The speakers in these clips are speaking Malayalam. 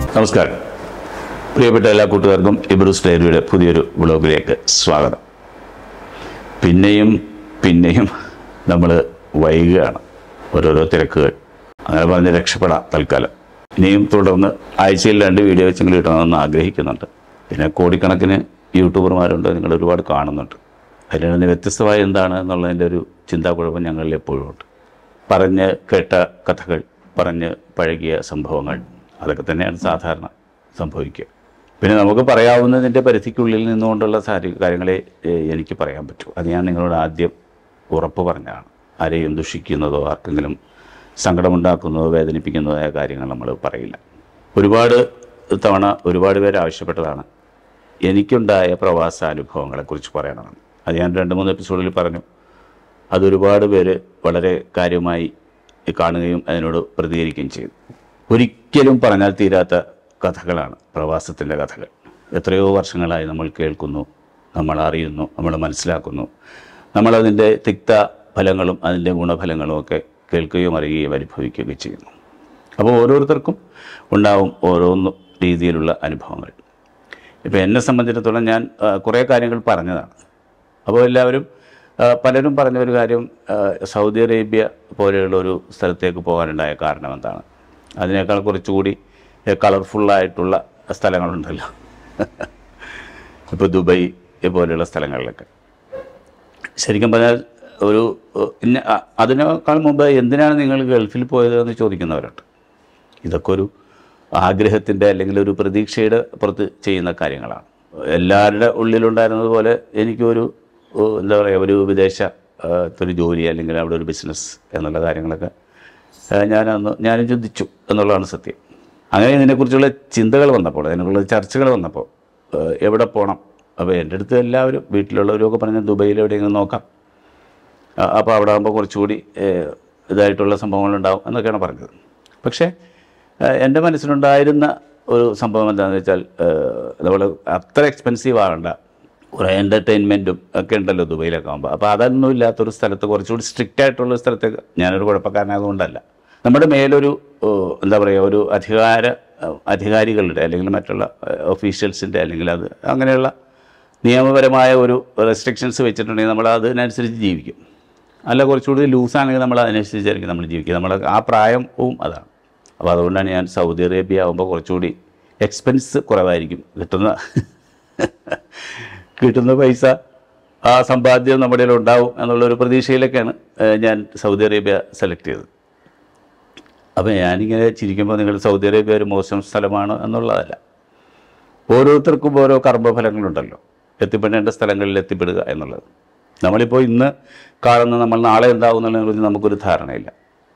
നമസ്കാരം പ്രിയപ്പെട്ട എല്ലാ കൂട്ടുകാർക്കും ഇബ്രൂസ് ഡയറിയുടെ പുതിയൊരു വ്ളോഗിലേക്ക് സ്വാഗതം പിന്നെയും പിന്നെയും നമ്മൾ വൈകുകയാണ് ഓരോരോ തിരക്കുകൾ അങ്ങനെ പറഞ്ഞ് രക്ഷപ്പെടാം തൽക്കാലം ഇനിയും തുടർന്ന് ആഴ്ചയിൽ രണ്ട് വീഡിയോ വെച്ചെങ്കിലും ഇടണമെന്ന് ആഗ്രഹിക്കുന്നുണ്ട് പിന്നെ കോടിക്കണക്കിന് യൂട്യൂബർമാരുണ്ട് നിങ്ങൾ ഒരുപാട് കാണുന്നുണ്ട് അതിൽ നിന്ന് വ്യത്യസ്തമായ എന്താണ് എന്നുള്ളതിൻ്റെ ഒരു ചിന്താക്കുഴപ്പം ഞങ്ങളിൽ എപ്പോഴും ഉണ്ട് പറഞ്ഞ് കേട്ട കഥകൾ പറഞ്ഞ് പഴകിയ സംഭവങ്ങൾ അതൊക്കെ തന്നെയാണ് സാധാരണ സംഭവിക്കുക പിന്നെ നമുക്ക് പറയാവുന്നതിൻ്റെ പരിധിക്കുള്ളിൽ നിന്നുകൊണ്ടുള്ള സാരി കാര്യങ്ങളെ ഏഹ്, എനിക്ക് പറയാൻ പറ്റൂ അത് ഞാൻ നിങ്ങളോട് ആദ്യം ഉറപ്പ് പറഞ്ഞതാണ് ആരെയും ദുഷിക്കുന്നതോ ആർക്കെങ്കിലും സങ്കടമുണ്ടാക്കുന്നതോ വേദനിപ്പിക്കുന്നതോ ആയ കാര്യങ്ങൾ നമ്മൾ പറയില്ല ഒരുപാട് തവണ ഒരുപാട് പേര് ആവശ്യപ്പെട്ടതാണ് എനിക്കുണ്ടായ പ്രവാസാനുഭവങ്ങളെക്കുറിച്ച് പറയണമെന്ന് അത് ഞാൻ രണ്ട് മൂന്ന് എപ്പിസോഡിൽ പറഞ്ഞു അതൊരുപാട് പേര് വളരെ കാര്യമായി കാണുകയും അതിനോട് പ്രതികരിക്കുകയും ചെയ്തു ഒരിക്കലും പറഞ്ഞാൽ തീരാത്ത കഥകളാണ് പ്രവാസത്തിൻ്റെ കഥകൾ എത്രയോ വർഷങ്ങളായി നമ്മൾ കേൾക്കുന്നു നമ്മൾ അറിയുന്നു നമ്മൾ മനസ്സിലാക്കുന്നു നമ്മളതിൻ്റെ തിക്ത ഫലങ്ങളും അതിൻ്റെ ഗുണഫലങ്ങളും ഒക്കെ കേൾക്കുകയും അറിയുകയും അനുഭവിക്കുകയും ചെയ്യുന്നു അപ്പോൾ ഓരോരുത്തർക്കും ഉണ്ടാവും ഓരോന്ന് രീതിയിലുള്ള അനുഭവങ്ങൾ ഇപ്പോൾ എന്നെ സംബന്ധിച്ചിടത്തോളം ഞാൻ ആ, കുറേ കാര്യങ്ങൾ പറഞ്ഞതാണ് അപ്പോൾ എല്ലാവരും ആ, പലരും പറഞ്ഞ ഒരു കാര്യം ആ, സൗദി അറേബ്യ പോലെയുള്ള ഒരു സ്ഥലത്തേക്ക് പോകാനുണ്ടായ കാരണം എന്താണ് അതിനേക്കാൾ കുറച്ചുകൂടി കളർഫുള്ളായിട്ടുള്ള സ്ഥലങ്ങളുണ്ടല്ലോ ഇപ്പോൾ ദുബൈ പോലെയുള്ള സ്ഥലങ്ങളിലൊക്കെ ശരിക്കും പറഞ്ഞാൽ ഒരു ഏഹ്, ഇന്ന അ- അതിനേക്കാൾ മുമ്പ് എന്തിനാണ് നിങ്ങൾ ഗൾഫിൽ പോയത് എന്ന് ചോദിക്കുന്നവരുണ്ട് ഇതൊക്കെ ഒരു ആഗ്രഹത്തിൻ്റെ അല്ലെങ്കിൽ ഒരു പ്രതീക്ഷയുടെ പുറത്ത് ചെയ്യുന്ന കാര്യങ്ങളാണ് എല്ലാവരുടെ ഉള്ളിലുണ്ടായിരുന്നത് പോലെ എനിക്കൊരു ഏഹ്, എന്താ പറയുക ഒരു വിദേശ ഏഹ്, ഒരു ജോലി അല്ലെങ്കിൽ അവിടെ ഒരു ബിസിനസ് എന്നുള്ള കാര്യങ്ങളൊക്കെ ഏഹ്, ഞാനന്ന് ഞാനും ചിന്തിച്ചു എന്നുള്ളതാണ് സത്യം അങ്ങനെ ഇതിനെക്കുറിച്ചുള്ള ചിന്തകൾ വന്നപ്പോൾ അതിനെക്കുറിച്ചുള്ള ചർച്ചകൾ വന്നപ്പോൾ ഏഹ്, എവിടെ പോകണം അപ്പോൾ എൻ്റെ അടുത്ത് എല്ലാവരും വീട്ടിലുള്ളവരും ഒക്കെ പറഞ്ഞ ദുബൈയിൽ എവിടെയെങ്കിലും നോക്കാം അപ്പോൾ അവിടെ ആകുമ്പോൾ കുറച്ചുകൂടി ഏഹ്, ഇതായിട്ടുള്ള സംഭവങ്ങളുണ്ടാവും എന്നൊക്കെയാണ് പറഞ്ഞത് പക്ഷേ ഏഹ്, എൻ്റെ മനസ്സിലുണ്ടായിരുന്ന ഒരു സംഭവം എന്താണെന്ന് വെച്ചാൽ നമ്മൾ അത്ര എക്സ്പെൻസീവ് ആകണ്ട കുറേ എൻ്റർടൈൻമെൻറ്റും ഒക്കെ ഉണ്ടല്ലോ ദുബൈയിലൊക്കെ ആകുമ്പോൾ അപ്പോൾ അതൊന്നും ഇല്ലാത്തൊരു സ്ഥലത്ത് കുറച്ചുകൂടി സ്ട്രിക്റ്റ് ആയിട്ടുള്ള ഒരു സ്ഥലത്തേക്ക് ഞാനൊരു കുഴപ്പക്കാരനായതുകൊണ്ടല്ല നമ്മുടെ മേലൊരു ഏഹ്, എന്താ പറയുക ഒരു അധികാര ഏഹ്, അധികാരികളുടെ അല്ലെങ്കിൽ മറ്റുള്ള ഒഫീഷ്യൽസിൻ്റെ അല്ലെങ്കിൽ അത് അങ്ങനെയുള്ള നിയമപരമായ ഒരു റെസ്ട്രിക്ഷൻസ് വെച്ചിട്ടുണ്ടെങ്കിൽ നമ്മൾ അതിനനുസരിച്ച് ജീവിക്കും അല്ല കുറച്ചുകൂടി ലൂസാണെങ്കിൽ നമ്മൾ അതിനനുസരിച്ചായിരിക്കും നമ്മൾ ജീവിക്കുക നമ്മൾ ആ പ്രായവും അതാണ് അപ്പോൾ അതുകൊണ്ടാണ് ഞാൻ സൗദി അറേബ്യ ആകുമ്പോൾ കുറച്ചുകൂടി എക്സ്പെൻസ് കുറവായിരിക്കും കിട്ടുന്ന കിട്ടുന്ന പൈസ ആ സമ്പാദ്യം നമ്മുടെ കയ്യിൽ ഉണ്ടാവും എന്നുള്ളൊരു പ്രതീക്ഷയിലൊക്കെയാണ് ഏഹ്, ഞാൻ സൗദി അറേബ്യ സെലക്ട് ചെയ്തത് അപ്പോൾ ഞാനിങ്ങനെ ചിരിക്കുമ്പോൾ നിങ്ങൾ സൗദി അറേബ്യ ഒരു മോശം സ്ഥലമാണ് എന്നുള്ളതല്ല ഓരോരുത്തർക്കും ഓരോ കർമ്മഫലങ്ങളുണ്ടല്ലോ എത്തിപ്പെടേണ്ട സ്ഥലങ്ങളിൽ എത്തിപ്പെടുക എന്നുള്ളത് നമ്മളിപ്പോൾ ഇന്ന് കാണുന്ന നമ്മൾ നാളെ എന്താകും എന്നുള്ളതിനെക്കുറിച്ച് നമുക്കൊരു ധാരണയില്ല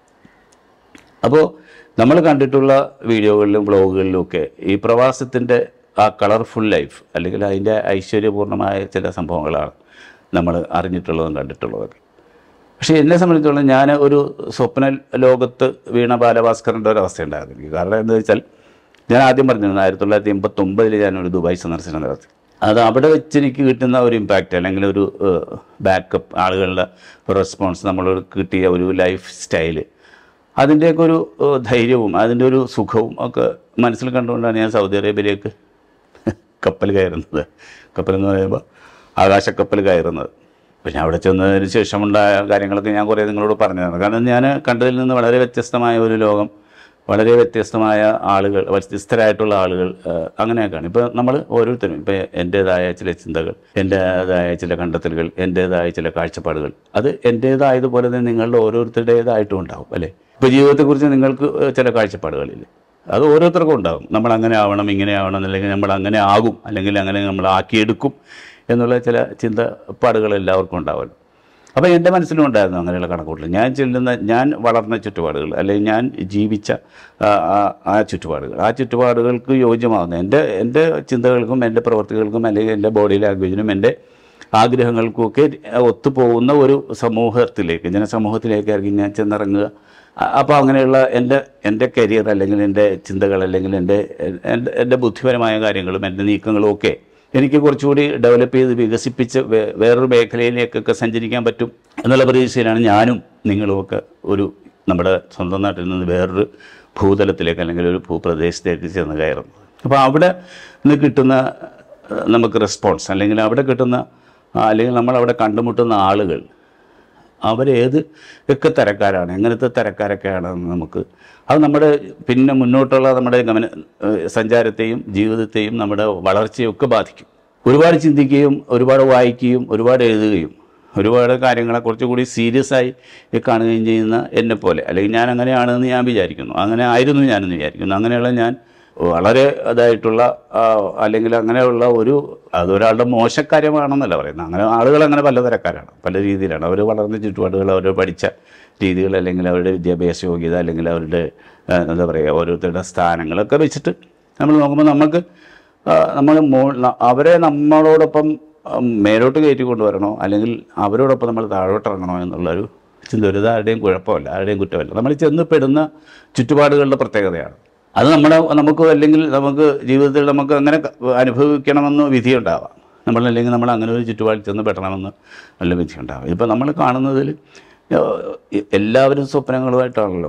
അപ്പോൾ നമ്മൾ കണ്ടിട്ടുള്ള വീഡിയോകളിലും വ്ളോഗുകളിലും ഒക്കെ ഈ പ്രവാസത്തിൻ്റെ ആ കളർഫുൾ ലൈഫ് അല്ലെങ്കിൽ അതിൻ്റെ ഐശ്വര്യപൂർണ്ണമായ ചില സംഭവങ്ങളാണ് നമ്മൾ അറിഞ്ഞിട്ടുള്ളതും കണ്ടിട്ടുള്ളതൊക്കെ പക്ഷേ എന്നെ സംബന്ധിച്ചിടത്തോളം ഞാൻ ഒരു സ്വപ്ന ലോകത്ത് വീണ ബാലഭാസ്കറിൻ്റെ ഒരു അവസ്ഥ ഉണ്ടായിരുന്നു എനിക്ക് കാരണം എന്താ വെച്ചാൽ ഞാൻ ആദ്യം പറഞ്ഞിരുന്നു ആയിരത്തി തൊള്ളായിരത്തി എൺപത്തൊമ്പതിൽ ഞാനൊരു ദുബായ് സന്ദർശനം നടത്തി അത് അവിടെ വെച്ച് എനിക്ക് കിട്ടുന്ന ഒരു ഇമ്പാക്റ്റ് അല്ലെങ്കിൽ ഒരു ബാക്കപ്പ് ആളുകളുടെ റെസ്പോൺസ് നമ്മൾ കിട്ടിയ ഒരു ലൈഫ് സ്റ്റൈല് അതിൻ്റെയൊക്കെ ഒരു ഏഹ്, ധൈര്യവും അതിൻ്റെ ഒരു സുഖവും ഒക്കെ മനസ്സിൽ കണ്ടുകൊണ്ടാണ് ഞാൻ സൗദി അറേബ്യയിലേക്ക് കപ്പൽ കയറുന്നത് കപ്പൽ എന്ന് പറയുമ്പോൾ ആകാശക്കപ്പൽ കയറുന്നത് പിന്നെ അവിടെ ചെന്നതിന് ശേഷമുണ്ടായ കാര്യങ്ങളൊക്കെ ഞാൻ കുറേ നിങ്ങളോട് പറഞ്ഞതാണ് കാരണം ഞാൻ കണ്ടതിൽ നിന്ന് വളരെ വ്യത്യസ്തമായ ഒരു ലോകം വളരെ വ്യത്യസ്തമായ ആളുകൾ വ്യത്യസ്തരായിട്ടുള്ള ആളുകൾ ഏഹ്, അങ്ങനെയൊക്കെയാണ് ഇപ്പോൾ നമ്മൾ ഓരോരുത്തരും ഇപ്പോൾ എൻ്റേതായ ചില ചിന്തകൾ എൻ്റേതായ ചില കണ്ടെത്തലുകൾ എൻ്റേതായ ചില കാഴ്ചപ്പാടുകൾ അത് എൻ്റേതായതുപോലെ തന്നെ നിങ്ങളുടെ ഓരോരുത്തരുടേതായിട്ടും ഉണ്ടാവും അല്ലേ ഇപ്പോൾ ജീവിതത്തെക്കുറിച്ച് നിങ്ങൾക്ക് ഏഹ്, ചില കാഴ്ചപ്പാടുകളില്ലേ അത് ഓരോരുത്തർക്കും ഉണ്ടാകും നമ്മൾ അങ്ങനെ ആവണം ഇങ്ങനെ ആവണം അല്ലെങ്കിൽ നമ്മൾ അങ്ങനെ ആകും അല്ലെങ്കിൽ അങ്ങനെ നമ്മൾ ആക്കിയെടുക്കും എന്നുള്ള ചില ചിന്തപ്പാടുകൾ എല്ലാവർക്കും ഉണ്ടാവുമല്ലോ അപ്പോൾ എൻ്റെ മനസ്സിലും ഉണ്ടായിരുന്നു അങ്ങനെയുള്ള കണക്കൂട്ടൽ ഞാൻ ചെല്ലുന്ന ഞാൻ വളർന്ന ചുറ്റുപാടുകൾ അല്ലെങ്കിൽ ഞാൻ ജീവിച്ച ആ, ആ- ആ ചുറ്റുപാടുകൾ ആ ചുറ്റുപാടുകൾക്ക് യോജ്യമാകുന്ന എൻ്റെ എൻ്റെ ചിന്തകൾക്കും എൻ്റെ പ്രവർത്തികൾക്കും അല്ലെങ്കിൽ എൻ്റെ ബോഡി ലാംഗ്വേജിനും എൻ്റെ ആഗ്രഹങ്ങൾക്കുമൊക്കെ ഒത്തുപോകുന്ന ഒരു സമൂഹത്തിലേക്ക് ജനസമൂഹത്തിലേക്കായിരിക്കും ഞാൻ ചെന്നിറങ്ങുക അ- അപ്പോൾ അങ്ങനെയുള്ള എൻ്റെ എൻ്റെ കരിയർ അല്ലെങ്കിൽ എൻ്റെ ചിന്തകൾ അല്ലെങ്കിൽ എൻ്റെ എൻ്റെ എൻ്റെ ബുദ്ധിപരമായ കാര്യങ്ങളും എൻ്റെ നീക്കങ്ങളും ഒക്കെ എനിക്ക് കുറച്ചുകൂടി ഡെവലപ്പ് ചെയ്ത് വികസിപ്പിച്ച് വേ- വേറൊരു മേഖലയിലേക്കൊക്കെ സഞ്ചരിക്കാൻ പറ്റും എന്നുള്ള പ്രതീക്ഷയിലാണ് ഞാനും നിങ്ങളുമൊക്കെ ഒരു നമ്മുടെ സ്വന്തം നാട്ടിൽ നിന്ന് വേറൊരു ഭൂതലത്തിലേക്ക് അല്ലെങ്കിൽ ഒരു ഭൂപ്രദേശത്തേക്ക് ചെന്ന് കയറുന്നത് അപ്പോൾ അവിടെ നിന്ന് കിട്ടുന്ന ഏഹ്, നമുക്ക് റെസ്പോൺസ് അല്ലെങ്കിൽ അവിടെ കിട്ടുന്ന ആ, അല്ലെങ്കിൽ നമ്മൾ അവിടെ കണ്ടുമുട്ടുന്ന ആളുകൾ അവരേത് ഒക്കെ തരക്കാരാണ് എങ്ങനത്തെ തരക്കാരൊക്കെയാണെന്ന് നമുക്ക് അത് നമ്മുടെ പിന്നെ മുന്നോട്ടുള്ള നമ്മുടെ ഗമന ഏഹ് സഞ്ചാരത്തെയും ജീവിതത്തെയും നമ്മുടെ വളർച്ചയും ഒക്കെ ബാധിക്കും ഒരുപാട് ചിന്തിക്കുകയും ഒരുപാട് വായിക്കുകയും ഒരുപാട് എഴുതുകയും ഒരുപാട് കാര്യങ്ങളെ കുറച്ചുകൂടി സീരിയസ് ആയി കാണുകയും ചെയ്യുന്ന എന്നെ പോലെ അല്ലെങ്കിൽ ഞാൻ അങ്ങനെയാണെന്ന് ഞാൻ വിചാരിക്കുന്നു അങ്ങനെ ആയിരുന്നു ഞാനെന്ന് വിചാരിക്കുന്നു അങ്ങനെയുള്ള ഞാൻ വളരെ ഇതായിട്ടുള്ള ആ, അല്ലെങ്കിൽ അങ്ങനെയുള്ള ഒരു അതൊരാളുടെ മോശക്കാര്യമാണെന്നല്ല പറയുന്നത് അങ്ങനെ ആളുകൾ അങ്ങനെ പലതരക്കാരാണ് പല രീതിയിലാണ് അവർ വളർന്ന ചുറ്റുപാടുകൾ അവർ പഠിച്ച രീതികൾ അല്ലെങ്കിൽ അവരുടെ വിദ്യാഭ്യാസ യോഗ്യത അല്ലെങ്കിൽ അവരുടെ ആ, എന്താ പറയുക ഓരോരുത്തരുടെ സ്ഥാനങ്ങളൊക്കെ വെച്ചിട്ട് നമ്മൾ നോക്കുമ്പോൾ നമുക്ക് നമ്മൾ മോ ന- അവരെ നമ്മളോടൊപ്പം ഉം, മേലോട്ട് കയറ്റി കൊണ്ടുവരണോ അല്ലെങ്കിൽ അവരോടൊപ്പം നമ്മൾ താഴോട്ട് ഇറങ്ങണോ എന്നുള്ളൊരു ചിന്ത ഒരു ഇത് ആരുടെയും കുഴപ്പമല്ല ആരുടെയും കുറ്റമല്ല നമ്മൾ ചെന്ന് പെടുന്ന ചുറ്റുപാടുകളുടെ പ്രത്യേകതയാണ് അത് നമ്മുടെ നമുക്ക് അല്ലെങ്കിൽ നമുക്ക് ജീവിതത്തിൽ നമുക്ക് അങ്ങനെ ക- അനുഭവിക്കണമെന്ന് വിധിയുണ്ടാവാം നമ്മളല്ലെങ്കിൽ നമ്മൾ അങ്ങനെ ഒരു ചുറ്റുപാടിൽ ചെന്ന് പെടണമെന്ന് നല്ല വിധിയുണ്ടാവാം ഇപ്പം നമ്മൾ കാണുന്നതിൽ ഏഹ്, എല്ലാവരും സ്വപ്നങ്ങളുമായിട്ടാണല്ലോ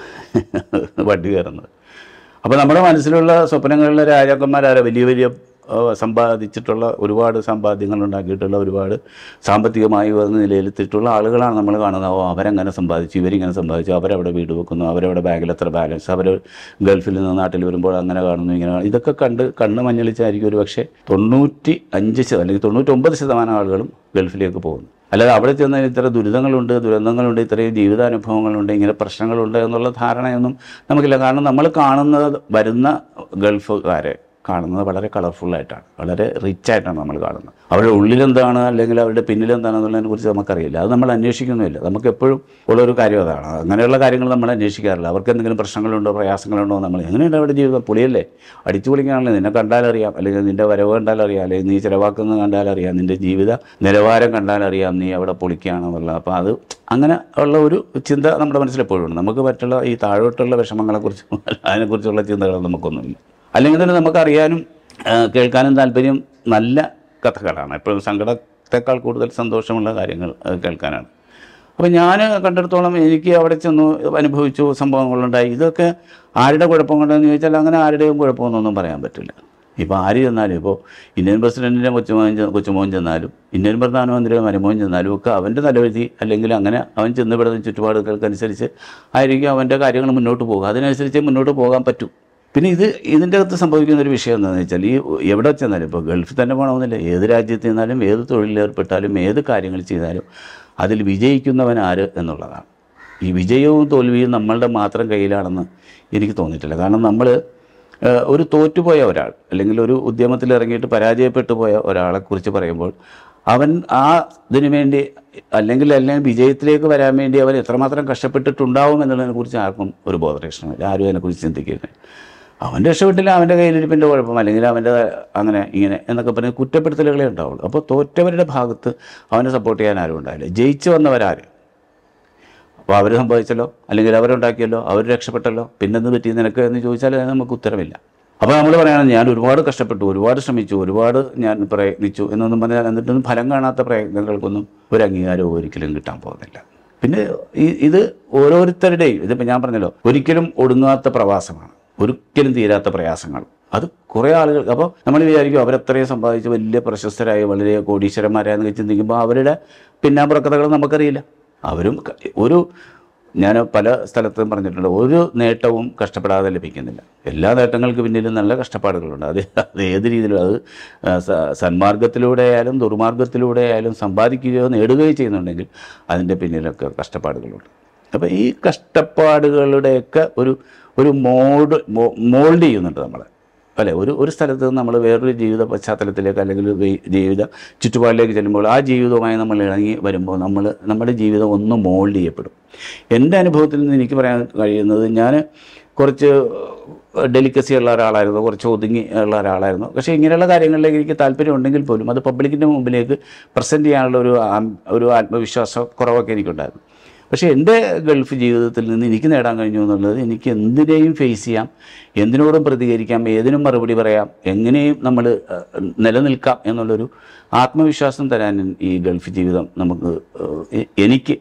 വണ്ടി കയറുന്നത് അപ്പോൾ നമ്മുടെ മനസ്സിലുള്ള സ്വപ്നങ്ങളിലെ രാജാക്കന്മാരാരെ വലിയ വലിയ ആ, സമ്പാദിച്ചിട്ടുള്ള ഒരുപാട് സമ്പാദ്യങ്ങൾ ഉണ്ടാക്കിയിട്ടുള്ള ഒരുപാട് സാമ്പത്തികമായി ഉയർന്ന നിലയിലെത്തിയിട്ടുള്ള ആളുകളാണ് നമ്മൾ കാണുന്നത് ഓ അവരങ്ങനെ സമ്പാദിച്ചു ഇവരിങ്ങനെ സമ്പാദിച്ചു അവരവിടെ വീട് വെക്കുന്നു അവരവിടെ ബാഗിൽ എത്ര ബാലൻസ് അവർ ഗൾഫിൽ നിന്ന് നാട്ടിൽ വരുമ്പോൾ അങ്ങനെ കാണുന്നു ഇങ്ങനെ കാണുന്നു. ഇതൊക്കെ കണ്ട് കണ്ണ് മഞ്ഞളിച്ചായിരിക്കും ഒരു പക്ഷേ തൊണ്ണൂറ്റി അഞ്ച് ശത അല്ലെങ്കിൽ തൊണ്ണൂറ്റൊമ്പത് ശതമാനം ആളുകളും ഗൾഫിലേക്ക് പോകുന്നു അല്ലാതെ അവിടെ ചെന്നാൽ ഇത്ര ദുരിതങ്ങളുണ്ട് ദുരന്തങ്ങളുണ്ട് ഇത്രയും ജീവിതാനുഭവങ്ങളുണ്ട് ഇങ്ങനെ പ്രശ്നങ്ങളുണ്ട് എന്നുള്ള ധാരണയൊന്നും നമുക്കില്ല കാരണം നമ്മൾ കാണുന്നത് വരുന്ന ഗൾഫുകാരെ കാണുന്നത് വളരെ കളർഫുള്ളായിട്ടാണ് വളരെ റിച്ച് ആയിട്ടാണ് നമ്മൾ കാണുന്നത് അവരുടെ ഉള്ളിലെന്താണ് അല്ലെങ്കിൽ അവരുടെ പിന്നിലെന്താണെന്നുള്ളതിനെ കുറിച്ച് നമുക്കറിയില്ല അത് നമ്മൾ അന്വേഷിക്കുന്നുമില്ല നമുക്ക് എപ്പോഴും ഉള്ളൊരു കാര്യം അതാണ് അങ്ങനെയുള്ള കാര്യങ്ങൾ നമ്മൾ അന്വേഷിക്കാറില്ല അവർക്ക് എന്തെങ്കിലും പ്രശ്നങ്ങളുണ്ടോ പ്രയാസങ്ങളുണ്ടോ എന്ന് നമ്മൾ എങ്ങനെയുണ്ട് അവരുടെ ജീവിതം പൊളിയല്ലേ അടിച്ചു പൊളിക്കാണല്ലോ നിന്നെ കണ്ടാലറിയാം അല്ലെങ്കിൽ നിൻ്റെ വരവ് കണ്ടാലറിയാം അല്ലെങ്കിൽ നീ ചിലവാക്കുന്നത് കണ്ടാലറിയാം നിൻ്റെ ജീവിത നിലവാരം കണ്ടാലറിയാം നീ അവിടെ പൊളിക്കുകയാണെന്നുള്ളത് അപ്പോൾ അത് അങ്ങനെ ഉള്ള ഒരു ചിന്ത നമ്മുടെ മനസ്സിൽ എപ്പോഴും ഉണ്ട് നമുക്ക് മറ്റുള്ള ഈ താഴോട്ടുള്ള വിഷമങ്ങളെക്കുറിച്ചും അതിനെക്കുറിച്ചുള്ള ചിന്തകൾ നമുക്കൊന്നുമില്ല അല്ലെങ്കിൽ തന്നെ നമുക്കറിയാനും ആ, കേൾക്കാനും താല്പര്യം നല്ല കഥകളാണ് എപ്പോഴും സങ്കടത്തെക്കാൾ കൂടുതൽ സന്തോഷമുള്ള കാര്യങ്ങൾ ആ, കേൾക്കാനാണ് അപ്പോൾ ഞാൻ കണ്ടിടത്തോളം എനിക്ക് അവിടെ ചെന്നു അനുഭവിച്ചു സംഭവങ്ങളുണ്ടായി ഇതൊക്കെ ആരുടെ കുഴപ്പം കൊണ്ടെന്ന് ചോദിച്ചാൽ അങ്ങനെ ആരുടെയും കുഴപ്പമൊന്നും പറയാൻ പറ്റില്ല ഇപ്പോൾ ആര് ചെന്നാലും ഇപ്പോൾ ഇന്ത്യൻ പ്രസിഡൻറ്റിൻ്റെ കൊച്ചുമോൻ ചെ- കൊച്ചുമോൻ ചെന്നാലും ഇന്ത്യൻ പ്രധാനമന്ത്രിയുടെ മരുമോൻ ചെന്നാലും ഒക്കെ അവൻ്റെ തലവെഴുതി അല്ലെങ്കിൽ അങ്ങനെ അവൻ ചെന്നപ്പെടുന്ന ചുറ്റുപാടുകൾക്കനുസരിച്ച് ആയിരിക്കും അവൻ്റെ കാര്യങ്ങൾ മുന്നോട്ട് പോകുക അതിനനുസരിച്ച് മുന്നോട്ട് പോകാൻ പറ്റും പിന്നെ ഇത് ഇതിൻ്റെ അകത്ത് സംഭവിക്കുന്ന ഒരു വിഷയം എന്താണെന്ന് വെച്ചാൽ ഈ എവിടെ ചെന്നാലും ഇപ്പോൾ ഗൾഫിൽ തന്നെ പോകണമെന്നില്ല ഏത് രാജ്യത്ത് ചെന്നാലും ഏത് തൊഴിലേർപ്പെട്ടാലും ഏത് കാര്യങ്ങൾ ചെയ്താലും അതിൽ വിജയിക്കുന്നവൻ ആര് എന്നുള്ളതാണ് ഈ വിജയവും തോൽവിയും നമ്മളുടെ മാത്രം കയ്യിലാണെന്ന് എനിക്ക് തോന്നിയിട്ടില്ല കാരണം നമ്മൾ ഏഹ്, ഒരു തോറ്റുപോയ ഒരാൾ അല്ലെങ്കിൽ ഒരു ഉദ്യമത്തിൽ ഇറങ്ങിയിട്ട് പരാജയപ്പെട്ടു പോയ ഒരാളെക്കുറിച്ച് പറയുമ്പോൾ അവൻ ആ ഇതിനു വേണ്ടി അല്ലെങ്കിൽ അല്ലെങ്കിൽ വിജയത്തിലേക്ക് വരാൻ വേണ്ടി അവൻ എത്രമാത്രം കഷ്ടപ്പെട്ടിട്ടുണ്ടാവും എന്നുള്ളതിനെക്കുറിച്ച് ആർക്കും ഒരു ബോധരക്ഷണമില്ല ആരും അതിനെക്കുറിച്ച് ചിന്തിക്കുന്നില്ല അവൻ രക്ഷപ്പെട്ടില്ല അവൻ്റെ കയ്യിലിരിപ്പിൻ്റെ കുഴപ്പം അല്ലെങ്കിൽ അവൻ്റെ അങ്ങനെ ഇങ്ങനെ എന്നൊക്കെ പറഞ്ഞ് കുറ്റപ്പെടുത്തലുകളേ ഉണ്ടാവുള്ളൂ അപ്പോൾ തോറ്റവരുടെ ഭാഗത്ത് അവനെ സപ്പോർട്ട് ചെയ്യാൻ ആരും ഉണ്ടാവില്ല ജയിച്ചു വന്നവരാര് അപ്പോൾ അവർ സംഭവിച്ചല്ലോ അല്ലെങ്കിൽ അവരുണ്ടാക്കിയല്ലോ അവർ രക്ഷപ്പെട്ടല്ലോ പിന്നെന്ത് പറ്റി നിനക്ക് എന്ന് ചോദിച്ചാൽ അതിന് നമുക്ക് ഉത്തരമില്ല അപ്പോൾ നമ്മൾ പറയണം ഞാൻ ഒരുപാട് കഷ്ടപ്പെട്ടു ഒരുപാട് ശ്രമിച്ചു ഒരുപാട് ഞാൻ പ്രയത്നിച്ചു എന്നൊന്നും പറഞ്ഞാൽ എന്നിട്ടൊന്നും ഫലം കാണാത്ത പ്രയത്നങ്ങൾക്കൊന്നും ഒരു അംഗീകാരവും ഒരിക്കലും കിട്ടാൻ പോകുന്നില്ല പിന്നെ ഈ ഇത് ഓരോരുത്തരുടെയും ഇതിപ്പോൾ ഞാൻ പറഞ്ഞല്ലോ ഒരിക്കലും ഒടുങ്ങാത്ത പ്രവാസമാണ് ഒരിക്കലും തീരാത്ത പ്രയാസങ്ങൾ അത് കുറേ ആളുകൾ അപ്പോൾ നമ്മൾ വിചാരിക്കും അവരത്രയും സമ്പാദിച്ച് വലിയ പ്രശസ്തരായി വളരെ കോടീശ്വരന്മാരായെന്ന് ചിന്തിക്കുമ്പോൾ അവരുടെ പിന്നാമ്പുറക്കഥകൾ നമുക്കറിയില്ല അവരും ക- ഒരു ഞാൻ പല സ്ഥലത്തും പറഞ്ഞിട്ടുണ്ട് ഒരു നേട്ടവും കഷ്ടപ്പെടാതെ ലഭിക്കുന്നില്ല എല്ലാ നേട്ടങ്ങൾക്ക് പിന്നിലും നല്ല കഷ്ടപ്പാടുകളുണ്ട് അത് അത് ഏത് രീതിയിലും അത് ആ, സ- സന്മാർഗത്തിലൂടെ ആയാലും ദുർമാർഗത്തിലൂടെ ആയാലും സമ്പാദിക്കുകയോ നേടുകയോ ചെയ്യുന്നുണ്ടെങ്കിൽ അതിൻ്റെ പിന്നിലൊക്കെ കഷ്ടപ്പാടുകളുണ്ട് അപ്പോൾ ഈ കഷ്ടപ്പാടുകളുടെയൊക്കെ ഒരു ഒരു മോഡ് മോൾഡ് ചെയ്യുന്നുണ്ട് നമ്മളെ അല്ലെ ഒരു ഒരു സ്ഥലത്ത് നിന്ന് നമ്മൾ വേറൊരു ജീവിത പശ്ചാത്തലത്തിലേക്ക് അല്ലെങ്കിൽ ഒരു വേ- ജീവിത ചുറ്റുപാടിലേക്ക് ചെല്ലുമ്പോൾ ആ ജീവിതവുമായി നമ്മൾ ഇണങ്ങി വരുമ്പോൾ നമ്മൾ നമ്മുടെ ജീവിതം ഒന്ന് മോൾഡ് ചെയ്യപ്പെടും എൻ്റെ അനുഭവത്തിൽ നിന്ന് എനിക്ക് പറയാൻ കഴിയുന്നത് ഞാൻ കുറച്ച് ഡെലിക്കസി ഉള്ള ഒരാളായിരുന്നു കുറച്ച് ഒതുങ്ങി ഉള്ള ഒരാളായിരുന്നു പക്ഷേ ഇങ്ങനെയുള്ള കാര്യങ്ങളിലേക്ക് എനിക്ക് താല്പര്യം ഉണ്ടെങ്കിൽ പോലും അത് പബ്ലിക്കിൻ്റെ മുമ്പിലേക്ക് പ്രസൻറ്റ് ചെയ്യാനുള്ള ഒരു ആം- ഒരു ആത്മവിശ്വാസ കുറവൊക്കെ എനിക്കുണ്ടായിരുന്നു പക്ഷേ എൻ്റെ ഗൾഫ് ജീവിതത്തിൽ നിന്ന് എനിക്ക് നേടാൻ കഴിഞ്ഞു എന്നുള്ളത് എനിക്ക് എന്തിനേയും ഫേസ് ചെയ്യാം എന്തിനോടും പ്രതികരിക്കാം ഏതിനും മറുപടി പറയാം എങ്ങനെയും നമ്മൾ നിലനിൽക്കാം എന്നുള്ളൊരു ആത്മവിശ്വാസം തരാൻ ഈ ഗൾഫ് ജീവിതം നമുക്ക് ഏഹ്, എ- എനിക്ക്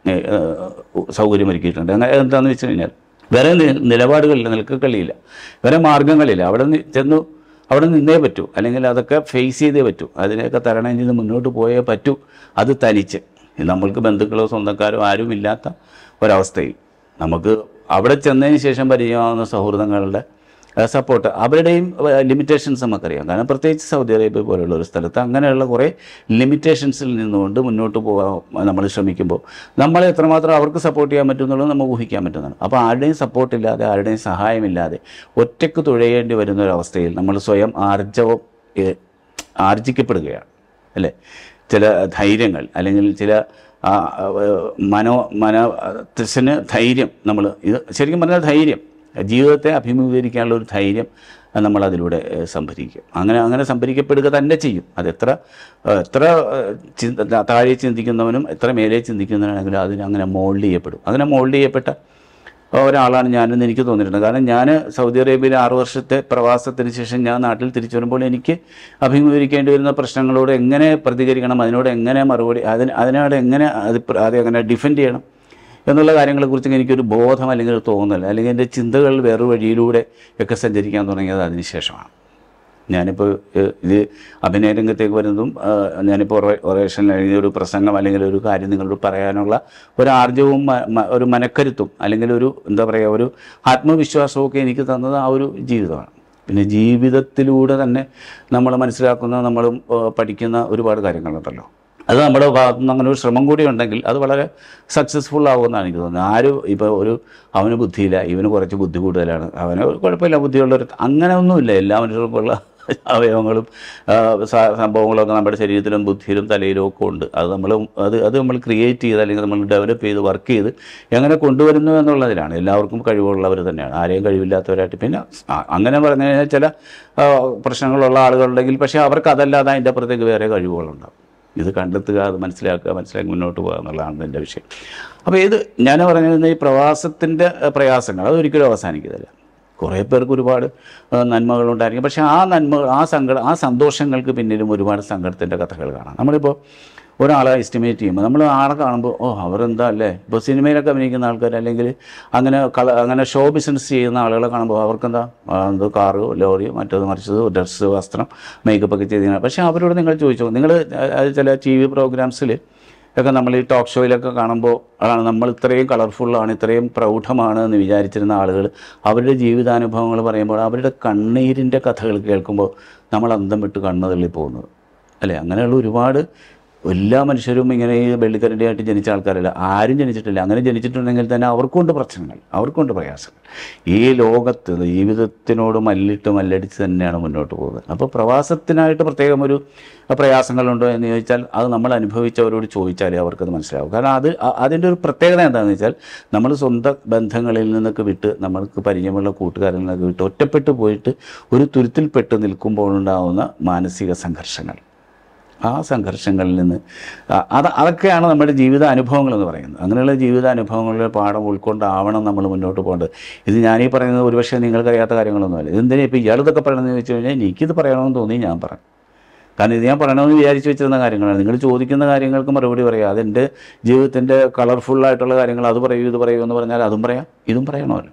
ഏഹ്, ഏഹ്, സൗകര്യമൊരുക്കിയിട്ടുണ്ട് അങ്ങനെ എന്താണെന്ന് വെച്ച് കഴിഞ്ഞാൽ വേറെ നി- നിലപാടുകളില്ല നിൽക്കക്കളിയില്ല വേറെ മാർഗങ്ങളില്ല അവിടെ നി- ചെന്നു അവിടെ നിന്നേ പറ്റൂ അല്ലെങ്കിൽ അതൊക്കെ ഫേസ് ചെയ്തേ പറ്റൂ അതിനെയൊക്കെ തരണം ചെയ്ത് മുന്നോട്ട് പോയേ പറ്റൂ അത് തനിച്ച് നമ്മൾക്ക് ബന്ധുക്കളോ സ്വന്തക്കാരോ ആരും ഇല്ലാത്ത ഒരവസ്ഥയിൽ നമുക്ക് അവിടെ ചെന്നതിന് ശേഷം പരിചയമാവുന്ന സൗഹൃദങ്ങളുടെ സപ്പോർട്ട് അവരുടെയും ലിമിറ്റേഷൻസ് നമുക്കറിയാം കാരണം പ്രത്യേകിച്ച് സൗദി അറേബ്യ പോലുള്ള ഒരു സ്ഥലത്ത് അങ്ങനെയുള്ള കുറേ ലിമിറ്റേഷൻസിൽ നിന്നുകൊണ്ട് മുന്നോട്ട് പോകാൻ നമ്മൾ ശ്രമിക്കുമ്പോൾ നമ്മളെ എത്രമാത്രം അവർക്ക് സപ്പോർട്ട് ചെയ്യാൻ പറ്റും എന്നുള്ളത് നമുക്ക് ഊഹിക്കാൻ പറ്റുന്നതാണ് അപ്പോൾ ആരുടെയും സപ്പോർട്ടില്ലാതെ ആരുടെയും സഹായമില്ലാതെ ഒറ്റയ്ക്ക് തുഴയേണ്ടി വരുന്ന ഒരു അവസ്ഥയിൽ നമ്മൾ സ്വയം ആർജവം ഏഹ്, ആർജിക്കപ്പെടുകയാണ് അല്ലേ ചില ധൈര്യങ്ങൾ അല്ലെങ്കിൽ ചില ആ, ആ, മനോ മനസ്സിന് ധൈര്യം നമ്മൾ ഇത് ശരിക്കും പറഞ്ഞാൽ ധൈര്യം ജീവിതത്തെ അഭിമുഖീകരിക്കാനുള്ള ഒരു ധൈര്യം നമ്മൾ അതിലൂടെ ഏഹ്, സംഭരിക്കും അങ്ങനെ അങ്ങനെ സംഭരിക്കപ്പെടുക തന്നെ ചെയ്യും അതെത്ര ഏഹ്, എത്ര ഏഹ്, ചിന്ത താഴെ ചിന്തിക്കുന്നവനും എത്ര മേലെ ചിന്തിക്കുന്നവനാണെങ്കിലും അതിന് അങ്ങനെ മോൾഡ് ചെയ്യപ്പെടും അങ്ങനെ മോൾഡ് ചെയ്യപ്പെട്ട ഒരാളാണ് ഞാനെന്ന് എനിക്ക് തോന്നിയിട്ടുണ്ട് കാരണം ഞാൻ സൗദി അറേബ്യയിൽ ആറു വർഷത്തെ പ്രവാസത്തിന് ശേഷം ഞാൻ നാട്ടിൽ തിരിച്ചു വരുമ്പോൾ എനിക്ക് അഭിമുഖീകരിക്കേണ്ടി വരുന്ന പ്രശ്നങ്ങളോട് എങ്ങനെ പ്രതികരിക്കണം അതിനോട് എങ്ങനെ മറുപടി അതിന് അതിനോട് എങ്ങനെ അത് പ്ര- അത് എങ്ങനെ ഡിഫെൻഡ് ചെയ്യണം എന്നുള്ള കാര്യങ്ങളെക്കുറിച്ച് എനിക്കൊരു ബോധം അല്ലെങ്കിൽ ഒരു തോന്നൽ അല്ലെങ്കിൽ എൻ്റെ ചിന്തകൾ വേറെ വഴിയിലൂടെ ഒക്കെ സഞ്ചരിക്കാൻ തുടങ്ങിയത് അതിന് ശേഷമാണ് ഞാനിപ്പോൾ ഏഹ്, ഇത് അഭിനയ രംഗത്തേക്ക് വരുന്നതും ആഹ്, ഞാനിപ്പോൾ ഒറേ- ഒറേഷനിൽ എഴുതിയ ഒരു പ്രസംഗം അല്ലെങ്കിൽ ഒരു കാര്യം നിങ്ങളോട് പറയാനുള്ള ഒരു ആർജവും മ- മ- ഒരു മനക്കരുത്തും അല്ലെങ്കിൽ ഒരു എന്താ പറയുക ഒരു ആത്മവിശ്വാസവും ഒക്കെ എനിക്ക് തന്നത് ആ ഒരു ജീവിതമാണ് പിന്നെ ജീവിതത്തിലൂടെ തന്നെ നമ്മൾ മനസ്സിലാക്കുന്ന നമ്മൾ പഠിക്കുന്ന ഒരുപാട് കാര്യങ്ങളുണ്ടല്ലോ അത് നമ്മുടെ ഭാഗത്തു നിന്ന് അങ്ങനെ ഒരു ശ്രമം കൂടി ഉണ്ടെങ്കിൽ അത് വളരെ സക്സസ്ഫുൾ ആകുമെന്നാണ് എനിക്ക് തോന്നുന്നത് ആരും ഇപ്പോൾ ഒരു അവന് ബുദ്ധിയില്ല ഇവന് കുറച്ച് ബുദ്ധി കൂടുതലാണ് അവന് കുഴപ്പമില്ല ബുദ്ധിയുള്ളൊരു അങ്ങനെ ഒന്നുമില്ല എല്ലാ മനുഷ്യർക്കുള്ള അവയവങ്ങളും ആ, സ- സംഭവങ്ങളൊക്കെ നമ്മുടെ ശരീരത്തിലും ബുദ്ധിയിലും തലയിലും ഒക്കെ ഉണ്ട് അത് നമ്മൾ അത് അത് നമ്മൾ ക്രിയേറ്റ് ചെയ്ത് അല്ലെങ്കിൽ നമ്മൾ ഡെവലപ്പ് ചെയ്ത് വർക്ക് ചെയ്ത് എങ്ങനെ കൊണ്ടുവരുന്നു എന്നുള്ളതിലാണ് എല്ലാവർക്കും കഴിവുള്ളവർ തന്നെയാണ് ആരെയും കഴിവില്ലാത്തവരായിട്ട് പിന്നെ ആ, അങ്ങനെ പറഞ്ഞു കഴിഞ്ഞാൽ ചില ആ, പ്രശ്നങ്ങളുള്ള ആളുകളുണ്ടെങ്കിൽ പക്ഷേ അവർക്ക് അതല്ലാതെ അതിൻ്റെ അപ്പുറത്തേക്ക് വേറെ കഴിവുകളുണ്ടാവും ഇത് കണ്ടെത്തുക അത് മനസ്സിലാക്കുക മനസ്സിലാക്കി മുന്നോട്ട് പോകുക എന്നുള്ളതാണ് എൻ്റെ വിഷയം അപ്പോൾ ഇത് ഞാൻ പറഞ്ഞിരുന്ന ഈ പ്രവാസത്തിൻ്റെ പ്രയാസങ്ങൾ അതൊരിക്കലും അവസാനിക്കുന്നില്ല കുറേ പേർക്ക് ഒരുപാട് ആ, നന്മകളുണ്ടായിരിക്കും പക്ഷേ ആ നന്മകൾ ആ സങ്കട ആ സന്തോഷങ്ങൾക്ക് പിന്നിലും ഒരുപാട് സങ്കടത്തിൻ്റെ കഥകൾ കാണാം നമ്മളിപ്പോൾ ഒരാളെ എസ്റ്റിമേറ്റ് ചെയ്യുമ്പോൾ നമ്മൾ ആളെ കാണുമ്പോൾ ഓ അവരെന്താ അല്ലേ ഇപ്പോൾ സിനിമയിലൊക്കെ അഭിനയിക്കുന്ന ആൾക്കാർ അല്ലെങ്കിൽ അങ്ങനെ കള അങ്ങനെ ഷോ ബിസിനസ് ചെയ്യുന്ന ആളുകളെ കാണുമ്പോൾ അവർക്കെന്താ ആ, എന്തോ കാറ് ലോറി മറ്റേത് മറിച്ചത് ഡ്രസ്സ് വസ്ത്രം മേക്കപ്പ് ഒക്കെ ചെയ്ത് പക്ഷേ അവരോട് നിങ്ങൾ ചോദിച്ചോ നിങ്ങൾ അത് ചില ടി വി പ്രോഗ്രാംസിൽ ഒക്കെ നമ്മൾ ഈ ടോക്ക് ഷോയിലൊക്കെ കാണുമ്പോൾ ആണ് നമ്മൾ ഇത്രയും കളർഫുള്ളാണ് ഇത്രയും പ്രൗഢമാണ് എന്ന് വിചാരിച്ചിരുന്ന ആളുകൾ അവരുടെ ജീവിതാനുഭവങ്ങൾ പറയുമ്പോൾ അവരുടെ കണ്ണീരിൻ്റെ കഥകൾ കേൾക്കുമ്പോൾ നമ്മൾ അന്തം വിട്ട് കണ്ണ് തള്ളി പോകുന്നത് അല്ലേ അങ്ങനെയുള്ള ഒരുപാട് എല്ലാ മനുഷ്യരും ഇങ്ങനെ ഈ വെള്ളിക്കരടിയായിട്ട് ജനിച്ച ആൾക്കാരല്ല ആരും ജനിച്ചിട്ടില്ല അങ്ങനെ ജനിച്ചിട്ടുണ്ടെങ്കിൽ തന്നെ അവർക്കുണ്ട് പ്രശ്നങ്ങൾ അവർക്കുണ്ട് പ്രയാസങ്ങൾ ഈ ലോകത്ത് ജീവിതത്തിനോട് മല്ലിട്ട് മല്ലടിച്ച് തന്നെയാണ് മുന്നോട്ട് പോകുന്നത് അപ്പോൾ പ്രവാസത്തിനായിട്ട് പ്രത്യേകം ഒരു പ്രയാസങ്ങളുണ്ടോ എന്ന് ചോദിച്ചാൽ അത് നമ്മൾ അനുഭവിച്ചവരോട് ചോദിച്ചാലേ അവർക്കത് മനസ്സിലാവും കാരണം അത് അ- അതിൻ്റെ ഒരു പ്രത്യേകത എന്താണെന്ന് വെച്ചാൽ നമ്മൾ സ്വന്തം ബന്ധങ്ങളിൽ നിന്നൊക്കെ വിട്ട് നമ്മൾക്ക് പരിചയമുള്ള കൂട്ടുകാരിൽ നിന്നൊക്കെ വിട്ട് ഒറ്റപ്പെട്ടു പോയിട്ട് ഒരു തുരുത്തിൽപ്പെട്ട് നിൽക്കുമ്പോഴുണ്ടാകുന്ന മാനസിക സംഘർഷങ്ങൾ ആ സംഘർഷങ്ങളിൽ നിന്ന് അ- അത് അതൊക്കെയാണ് നമ്മുടെ ജീവിത അനുഭവങ്ങൾ എന്ന് പറയുന്നത് അങ്ങനെയുള്ള ജീവിത അനുഭവങ്ങളിലെ പാഠം ഉൾക്കൊണ്ടാവണം നമ്മൾ മുന്നോട്ട് പോകേണ്ടത് ഇത് ഞാനീ പറയുന്നത് ഒരുപക്ഷെ നിങ്ങൾക്കറിയാത്ത കാര്യങ്ങളൊന്നുമല്ല ഇതെന്തിനാ ഇപ്പോൾ ഇയാളിതൊക്കെ പറയണമെന്ന് ചോദിച്ചു കഴിഞ്ഞാൽ എനിക്കിത് പറയണമെന്ന് തോന്നി ഞാൻ പറഞ്ഞു കാരണം ഇത് ഞാൻ പറയണമെന്ന് വിചാരിച്ച് വെച്ചിരുന്ന കാര്യങ്ങളാണ് നിങ്ങൾ ചോദിക്കുന്ന കാര്യങ്ങൾക്ക് മറുപടി പറയാം അതെൻ്റെ ജീവിതത്തിൻ്റെ കളർഫുള്ളായിട്ടുള്ള കാര്യങ്ങൾ അത് പറയൂ ഇത് പറയൂ എന്ന് പറഞ്ഞാൽ അതും പറയാം ഇതും പറയണമല്ലോ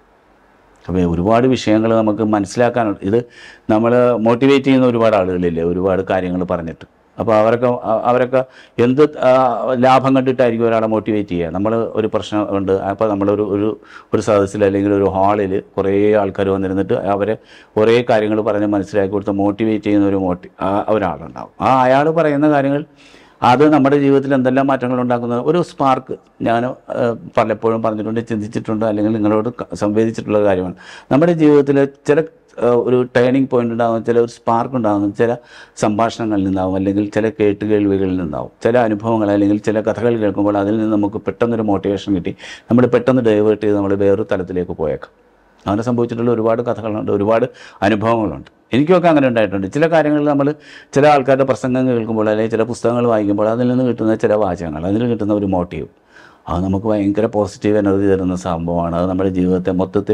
അപ്പോൾ ഒരുപാട് വിഷയങ്ങൾ നമുക്ക് മനസ്സിലാക്കാനുണ്ട് ഇത് നമ്മൾ മോട്ടിവേറ്റ് ചെയ്യുന്ന ഒരുപാട് ആളുകളില്ലേ ഒരുപാട് കാര്യങ്ങൾ പറഞ്ഞിട്ട് അപ്പോൾ അവരൊക്കെ അ- അവരൊക്കെ എന്ത് ആ, ലാഭം കണ്ടിട്ടായിരിക്കും ഒരാളെ മോട്ടിവേറ്റ് ചെയ്യുക നമ്മൾ ഒരു പ്രശ്നം ഉണ്ട് അപ്പോൾ നമ്മളൊരു ഒരു ഒരു സദസ്സിൽ അല്ലെങ്കിൽ ഒരു ഹാളിൽ കുറേ ആൾക്കാർ വന്നിരുന്നിട്ട് അവരെ കുറേ കാര്യങ്ങൾ പറഞ്ഞ് മനസ്സിലാക്കി കൊടുത്ത് മോട്ടിവേറ്റ് ചെയ്യുന്ന ഒരു മോട്ടി ആ ഒരാളുണ്ടാവും ആ അയാൾ പറയുന്ന കാര്യങ്ങൾ അത് നമ്മുടെ ജീവിതത്തിൽ എന്തെല്ലാം മാറ്റങ്ങൾ ഉണ്ടാക്കുന്നത് ഒരു സ്പാർക്ക് ഞാൻ ഏഹ്, പലപ്പോഴും പറഞ്ഞിട്ടുണ്ട് ചിന്തിച്ചിട്ടുണ്ട് അല്ലെങ്കിൽ നിങ്ങളോട് ക- സംവേദിച്ചിട്ടുള്ള കാര്യമാണ് നമ്മുടെ ജീവിതത്തിൽ ചില ഏഹ്, ഒരു ടേണിംഗ് പോയിന്റ് ഉണ്ടാകുന്ന ചില ഒരു സ്പാർക്ക് ഉണ്ടാകുന്ന ചില സംഭാഷണങ്ങളിൽ നിന്നാവും അല്ലെങ്കിൽ ചില കേട്ടുകേൾവികളിൽ നിന്നാവും ചില അനുഭവങ്ങൾ അല്ലെങ്കിൽ ചില കഥകൾ കേൾക്കുമ്പോൾ അതിൽ നിന്ന് നമുക്ക് പെട്ടെന്നൊരു മോട്ടിവേഷൻ കിട്ടി നമ്മൾ പെട്ടെന്ന് ഡൈവേർട്ട് ചെയ്ത് നമ്മൾ വേറൊരു തലത്തിലേക്ക് പോയേക്കാം അങ്ങനെ സംഭവിച്ചിട്ടുള്ള ഒരുപാട് കഥകളുണ്ട് ഒരുപാട് അനുഭവങ്ങളുണ്ട് എനിക്കൊക്കെ അങ്ങനെ ഉണ്ടായിട്ടുണ്ട് ചില കാര്യങ്ങൾ നമ്മൾ ചില ആൾക്കാരുടെ പ്രസംഗം കേൾക്കുമ്പോൾ അല്ലെങ്കിൽ ചില പുസ്തകങ്ങൾ വായിക്കുമ്പോൾ അതിൽ നിന്ന് കിട്ടുന്ന ചില വാചകങ്ങൾ അതിൽ കിട്ടുന്ന ഒരു മോട്ടീവ് അത് നമുക്ക് ഭയങ്കര പോസിറ്റീവ് എനർജി തരുന്ന സംഭവമാണ് അത് നമ്മുടെ ജീവിതത്തെ മൊത്തത്തിൽ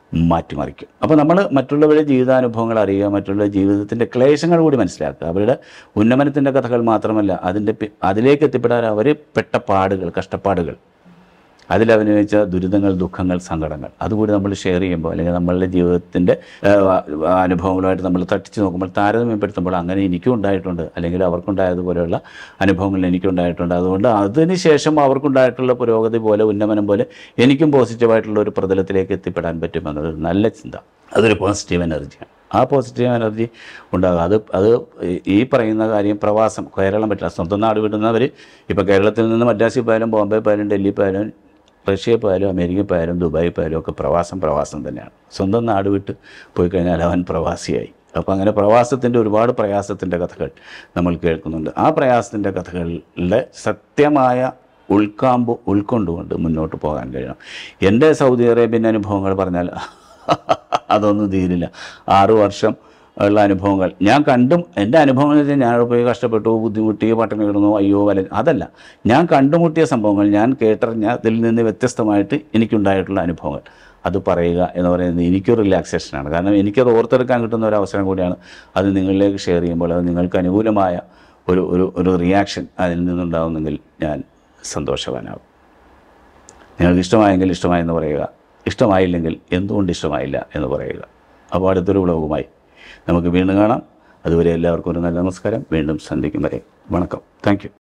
മാറ്റിമറിക്കും അപ്പോൾ നമ്മൾ മറ്റുള്ളവരുടെ ജീവിതാനുഭവങ്ങൾ അറിയുക മറ്റുള്ള ജീവിതത്തിൻ്റെ ക്ലേശങ്ങൾ കൂടി മനസ്സിലാക്കുക അവരുടെ ഉന്നമനത്തിൻ്റെ കഥകൾ മാത്രമല്ല അതിൻ്റെ പി- അതിലേക്ക് എത്തിപ്പെടാൻ അവർ പെട്ട പാടുകൾ കഷ്ടപ്പാടുകൾ അതിലഭിനയിച്ച ദുരിതങ്ങൾ ദുഃഖങ്ങൾ സങ്കടങ്ങൾ അതുകൂടി നമ്മൾ ഷെയർ ചെയ്യുമ്പോൾ അല്ലെങ്കിൽ നമ്മളുടെ ജീവിതത്തിൻ്റെ അനുഭവങ്ങളുമായിട്ട് നമ്മൾ തട്ടിച്ച് നോക്കുമ്പോൾ താരതമ്യപ്പെടുത്തുമ്പോൾ അങ്ങനെ എനിക്കും ഉണ്ടായിട്ടുണ്ട് അല്ലെങ്കിൽ അവർക്കുണ്ടായതുപോലെയുള്ള അനുഭവങ്ങൾ എനിക്കുണ്ടായിട്ടുണ്ട് അതുകൊണ്ട് അതിന് ശേഷം അവർക്കുണ്ടായിട്ടുള്ള പുരോഗതി പോലെ ഉന്നമനം പോലെ എനിക്കും പോസിറ്റീവായിട്ടുള്ള ഒരു പ്രതലത്തിലേക്ക് എത്തിപ്പെടാൻ പറ്റുമെന്നൊരു നല്ല ചിന്ത അതൊരു പോസിറ്റീവ് എനർജിയാണ് ആ പോസിറ്റീവ് എനർജി ഉണ്ടാകുക അത് അത് ഈ പറയുന്ന കാര്യം പ്രവാസം കേരളം പറ്റില്ല സ്വന്തം നാട് വിടുന്നവർ ഇപ്പോൾ കേരളത്തിൽ നിന്ന് മദ്രാസിൽ പോയാലും ബോംബെ പോയാലും ഡൽഹി പോയാലും റഷ്യയിൽ പോയാലും അമേരിക്കയിൽ പോയാലും ദുബായിൽ പോയാലും ഒക്കെ പ്രവാസം പ്രവാസം തന്നെയാണ് സ്വന്തം നാട് വിട്ട് പോയി കഴിഞ്ഞാൽ അവൻ പ്രവാസിയായി അപ്പോൾ അങ്ങനെ പ്രവാസത്തിൻ്റെ ഒരുപാട് പ്രയാസത്തിൻ്റെ കഥകൾ നമ്മൾ കേൾക്കുന്നുണ്ട് ആ പ്രയാസത്തിൻ്റെ കഥകളുടെ സത്യമായ ഉൾക്കാമ്പ് ഉൾക്കൊണ്ടുകൊണ്ട് മുന്നോട്ട് പോകാൻ കഴിയണം എൻ്റെ സൗദി അറേബ്യൻ അനുഭവങ്ങൾ പറഞ്ഞാൽ അതൊന്നും തീരില്ല ആറു വർഷം ഉള്ള അനുഭവങ്ങൾ ഞാൻ കണ്ടും എൻ്റെ അനുഭവങ്ങൾ എന്ന് വെച്ചാൽ ഞാൻ അവിടെ പോയി കഷ്ടപ്പെട്ടു ബുദ്ധിമുട്ടി പട്ടണി കിടന്നു അയ്യോ വല അതല്ല ഞാൻ കണ്ടുമുട്ടിയ സംഭവങ്ങൾ ഞാൻ കേട്ടറിഞ്ഞ അതിൽ നിന്ന് വ്യത്യസ്തമായിട്ട് എനിക്കുണ്ടായിട്ടുള്ള അനുഭവങ്ങൾ അത് പറയുക എന്ന് പറയുന്നത് എനിക്കൊരു റിലാക്സേഷനാണ് കാരണം എനിക്കത് ഓർത്തെടുക്കാൻ കിട്ടുന്ന ഒരു അവസരം കൂടിയാണ് അത് നിങ്ങളിലേക്ക് ഷെയർ ചെയ്യുമ്പോൾ അത് നിങ്ങൾക്ക് അനുകൂലമായ ഒരു ഒരു ഒരു റിയാക്ഷൻ അതിൽ നിന്നുണ്ടാകുന്നെങ്കിൽ ഞാൻ സന്തോഷവാനാകും നിങ്ങൾക്ക് ഇഷ്ടമായെങ്കിൽ ഇഷ്ടമായെന്ന് പറയുക ഇഷ്ടമായില്ലെങ്കിൽ എന്തുകൊണ്ട് ഇഷ്ടമായില്ല എന്ന് പറയുക അപ്പോൾ അടുത്തൊരു വ്ളോഗുമായി നമുക്ക് വീണ്ടും കാണാം അതുവരെ എല്ലാവർക്കും ഒരു നല്ല നമസ്കാരം വീണ്ടും സന്ധിക്കും വരെ വണക്കം താങ്ക്